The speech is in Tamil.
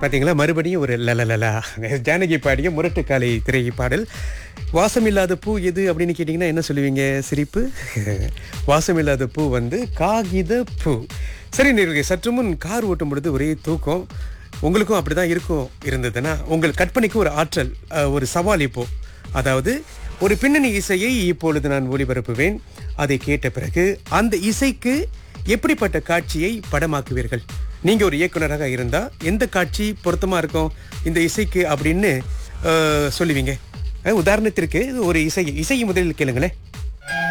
பார்த்தீங்களா மறுபடியும் ஒரு லலலலா ஜானகி பாடிய முரட்டுக்காலை திரை பாடல் வாசமில்லாத பூ எது அப்படின்னு கேட்டிங்கன்னா என்ன சொல்லுவீங்க சிரிப்பு வாசமில்லாத பூ வந்து காகித பூ சரி நீர்கள் சற்று முன் கார் ஓட்டும் பொழுது ஒரே தூக்கம் உங்களுக்கும் அப்படிதான் இருக்கும் இருந்ததுன்னா உங்கள் கற்பனைக்கு ஒரு ஆற்றல் அஹ், ஒரு சவால் இப்போ அதாவது ஒரு பின்னணி இசையை இப்பொழுது நான் ஒளிபரப்புவேன் அதை கேட்ட பிறகு அந்த இசைக்கு எப்படிப்பட்ட காட்சியை படமாக்குவீர்கள் நீங்க ஒரு இயக்குனராக இருந்தா எந்த காட்சி பொருத்தமா இருக்கும் இந்த இசைக்கு அப்படின்னு அஹ், சொல்லுவீங்க அஹ், உதாரணத்திற்கு ஒரு இசை இசையை முதலில் கேளுங்களேன்